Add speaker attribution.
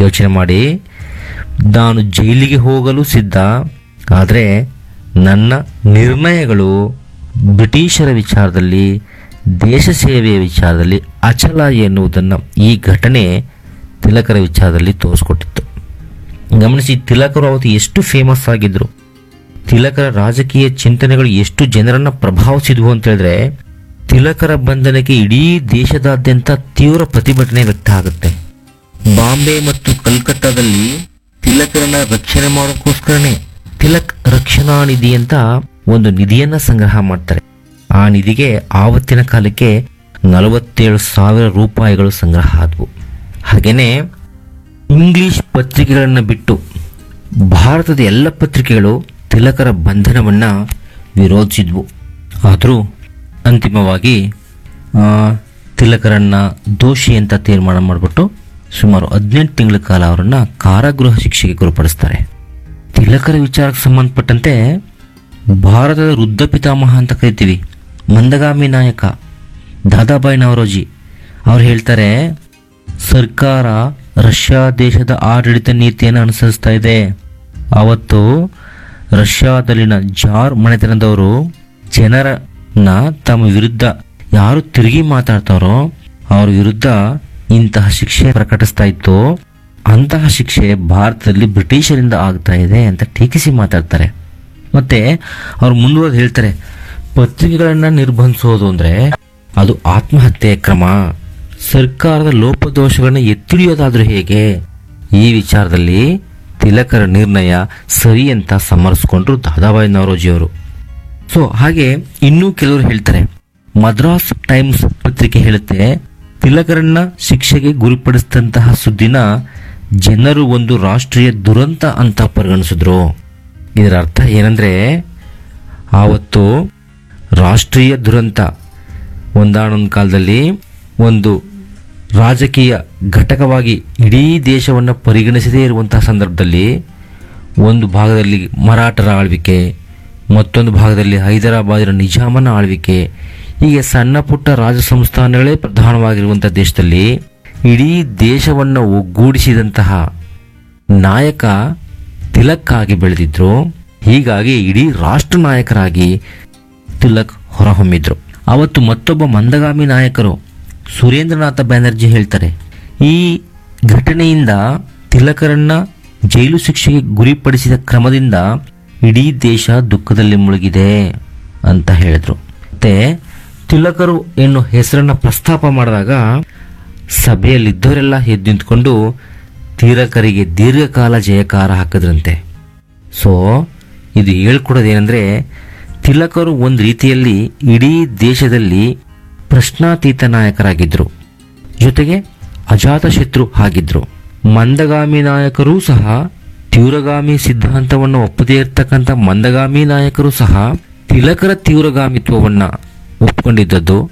Speaker 1: ಯೋಚನೆ ಮಾಡಿ ನಾನು ಜೈಲಿಗೆ ಹೋಗಲು ಸಿದ್ಧ ಆದರೆ ನನ್ನ ನಿರ್ಣಯಗಳು ಬ್ರಿಟಿಷರ ವಿಚಾರದಲ್ಲಿ ದೇಶ ಸೇವೆಯ ವಿಚಾರದಲ್ಲಿ ಅಚಲ ಎನ್ನುವುದನ್ನು ಈ ಘಟನೆ ತಿಲಕರ ವಿಚಾರದಲ್ಲಿ ತೋರಿಸ್ಕೊಟ್ಟಿತ್ತು ಗಮನಿಸಿ ತಿಲಕರು ಅವತ್ತು ಎಷ್ಟು ಫೇಮಸ್ ಆಗಿದ್ರು ತಿಲಕರ ರಾಜಕೀಯ ಚಿಂತನೆಗಳು ಎಷ್ಟು ಜನರನ್ನ ಪ್ರಭಾವಿಸಿದ್ವು ಅಂತ ಹೇಳಿದ್ರೆ ತಿಲಕರ ಬಂಧನಕ್ಕೆ ಇಡೀ ದೇಶದಾದ್ಯಂತ ತೀವ್ರ ಪ್ರತಿಭಟನೆ ವ್ಯಕ್ತ ಆಗುತ್ತೆ ಬಾಂಬೆ ಮತ್ತು ಕಲ್ಕತ್ತಾದಲ್ಲಿ ತಿಲಕರನ್ನ ರಕ್ಷಣೆ ಮಾಡೋಕ್ಕೋಸ್ಕರನೇ ತಿಲಕ್ ರಕ್ಷಣಾ ನಿಧಿ ಅಂತ ಒಂದು ನಿಧಿಯನ್ನ ಸಂಗ್ರಹ ಮಾಡ್ತಾರೆ ಆ ನಿಧಿಗೆ ಆವತ್ತಿನ ಕಾಲಕ್ಕೆ ನಲವತ್ತೇಳು ಸಾವಿರ ರೂಪಾಯಿಗಳು ಸಂಗ್ರಹ ಆದವು ಹಾಗೇನೆ ಇಂಗ್ಲಿಷ್ ಪತ್ರಿಕೆಗಳನ್ನು ಬಿಟ್ಟು ಭಾರತದ ಎಲ್ಲ ಪತ್ರಿಕೆಗಳು ತಿಲಕರ ಬಂಧನವನ್ನು ವಿರೋಧಿಸಿದ್ವು ಆದರೂ ಅಂತಿಮವಾಗಿ ಆ, ತಿಲಕರನ್ನ ದೋಷಿ ಅಂತ ತೀರ್ಮಾನ ಮಾಡಿಬಿಟ್ಟು ಸುಮಾರು ಹದಿನೆಂಟು ತಿಂಗಳ ಕಾಲ ಅವರನ್ನ ಕಾರಾಗೃಹ ಶಿಕ್ಷೆಗೆ ಗುರುಪಡಿಸ್ತಾರೆ ತಿಲಕರ ವಿಚಾರಕ್ಕೆ ಸಂಬಂಧಪಟ್ಟಂತೆ ಭಾರತದ ವೃದ್ಧ ಪಿತಾಮಹ ಅಂತ ಕರಿತೀವಿ ಮಂದಗಾಮಿ ನಾಯಕ ದಾದಾಬಾಯಿ ನವರೋಜಿ ಅವ್ರು ಹೇಳ್ತಾರೆ ಸರ್ಕಾರ ರಷ್ಯಾ ದೇಶದ ಆಡಳಿತ ನೀತಿಯನ್ನು ಅನುಸರಿಸ್ತಾ ಇದೆ ಅವತ್ತು ರಷ್ಯಾದಲ್ಲಿನ ಜಾರ್ ಮನೆತನದವರು ಜನರನ್ನ ತಮ್ಮ ವಿರುದ್ಧ ಯಾರು ತಿರುಗಿ ಮಾತಾಡ್ತಾರೋ ಅವ್ರ ವಿರುದ್ಧ ಇಂತಹ ಶಿಕ್ಷೆ ಪ್ರಕಟಿಸ್ತಾ ಇತ್ತು ಅಂತಹ ಶಿಕ್ಷೆ ಭಾರತದಲ್ಲಿ ಬ್ರಿಟಿಷರಿಂದ ಆಗ್ತಾ ಇದೆ ಅಂತ ಟೀಕಿಸಿ ಮಾತಾಡ್ತಾರೆ ಮತ್ತೆ ಅವ್ರು ಮುಂದುವರೆದು ಹೇಳ್ತಾರೆ ಪತ್ರಿಕೆಗಳನ್ನ ನಿರ್ಬಂಧಿಸೋದು ಅಂದ್ರೆ ಅದು ಆತ್ಮಹತ್ಯೆ ಕ್ರಮ ಸರ್ಕಾರದ ಲೋಪದೋಷಗಳನ್ನ ಎತ್ತಿಡಿಯೋದಾದ್ರೂ ಹೇಗೆ ಈ ವಿಚಾರದಲ್ಲಿ ತಿಲಕರ ನಿರ್ಣಯ ಸರಿ ಅಂತ ಸಮರಿಸ್ಕೊಂಡ್ರು ದಾದಾಬಾಯಿ ನವರೋಜಿಯವರು ಸೊ ಹಾಗೆ ಇನ್ನೂ ಕೆಲವರು ಹೇಳ್ತಾರೆ ಮದ್ರಾಸ್ ಟೈಮ್ಸ್ ಪತ್ರಿಕೆ ಹೇಳುತ್ತೆ ತಿಲಕರನ್ನ ಶಿಕ್ಷೆಗೆ ಗುರಿಪಡಿಸಿದಂತಹ ಸುದ್ದಿನ ಜನರು ಒಂದು ರಾಷ್ಟ್ರೀಯ ದುರಂತ ಅಂತ ಪರಿಗಣಿಸಿದ್ರು ಇದರ ಅರ್ಥ ಏನಂದ್ರೆ ಆವತ್ತು ರಾಷ್ಟ್ರೀಯ ದುರಂತ ಒಂದಾನೊಂದು ಕಾಲದಲ್ಲಿ ಒಂದು ರಾಜಕೀಯ ಘಟಕವಾಗಿ ಇಡೀ ದೇಶವನ್ನು ಪರಿಗಣಿಸದೇ ಇರುವಂತಹ ಸಂದರ್ಭದಲ್ಲಿ ಒಂದು ಭಾಗದಲ್ಲಿ ಮರಾಠರ ಆಳ್ವಿಕೆ ಮತ್ತೊಂದು ಭಾಗದಲ್ಲಿ ಹೈದರಾಬಾದಿನ ನಿಜಾಮನ ಆಳ್ವಿಕೆ ಹೀಗೆ ಸಣ್ಣ ಪುಟ್ಟ ರಾಜ ಸಂಸ್ಥಾನಗಳೇ ಪ್ರಧಾನವಾಗಿರುವಂತಹ ದೇಶದಲ್ಲಿ ಇಡೀ ದೇಶವನ್ನು ಒಗ್ಗೂಡಿಸಿದಂತಹ ನಾಯಕ ತಿಲಕ್ಕಾಗಿ ಬೆಳೆದಿದ್ರು ಹೀಗಾಗಿ ಇಡೀ ರಾಷ್ಟ್ರ ನಾಯಕರಾಗಿ ತಿಲಕ್ ಹೊರಹೊಮ್ಮಿದ್ರು ಅವತ್ತು ಮತ್ತೊಬ್ಬ ಮಂದಗಾಮಿ ನಾಯಕರು ಸುರೇಂದ್ರನಾಥ ಬ್ಯಾನರ್ಜಿ ಹೇಳ್ತಾರೆ ಈ ಘಟನೆಯಿಂದ ತಿಲಕರನ್ನ ಜೈಲು ಶಿಕ್ಷೆಗೆ ಗುರಿಪಡಿಸಿದ ಕ್ರಮದಿಂದ ಇಡೀ ದೇಶ ದುಃಖದಲ್ಲಿ ಮುಳುಗಿದೆ ಅಂತ ಹೇಳಿದ್ರು ಮತ್ತೆ ತಿಲಕರು ಎನ್ನುವ ಹೆಸರನ್ನ ಪ್ರಸ್ತಾಪ ಮಾಡಿದಾಗ ಸಭೆಯಲ್ಲಿದ್ದವರೆಲ್ಲ ಎದ್ದು ನಿಂತ್ಕೊಂಡು ತಿಲಕರಿಗೆ ದೀರ್ಘಕಾಲ ಜಯಕಾರ ಹಾಕಿದ್ರಂತೆ ಸೊ ಇದು ಹೇಳ್ಕೊಡೋದೇನೆಂದ್ರೆ ತಿಲಕರು ಒಂದು ರೀತಿಯಲ್ಲಿ ಇಡೀ ದೇಶದಲ್ಲಿ ಪ್ರಶ್ನಾತೀತ ನಾಯಕರಾಗಿದ್ದರು ಜೊತೆಗೆ ಅಜಾತಶತ್ರು ಆಗಿದ್ರು ಮಂದಗಾಮಿ ನಾಯಕರೂ ಸಹ ತೀವ್ರಗಾಮಿ ಸಿದ್ಧಾಂತವನ್ನು ಒಪ್ಪದೇ ಇರ್ತಕ್ಕಂಥ ಮಂದಗಾಮಿ ನಾಯಕರು ಸಹ ತಿಲಕರ ತೀವ್ರಗಾಮಿತ್ವವನ್ನ ಒಪ್ಕೊಂಡಿದ್ದದ್ದು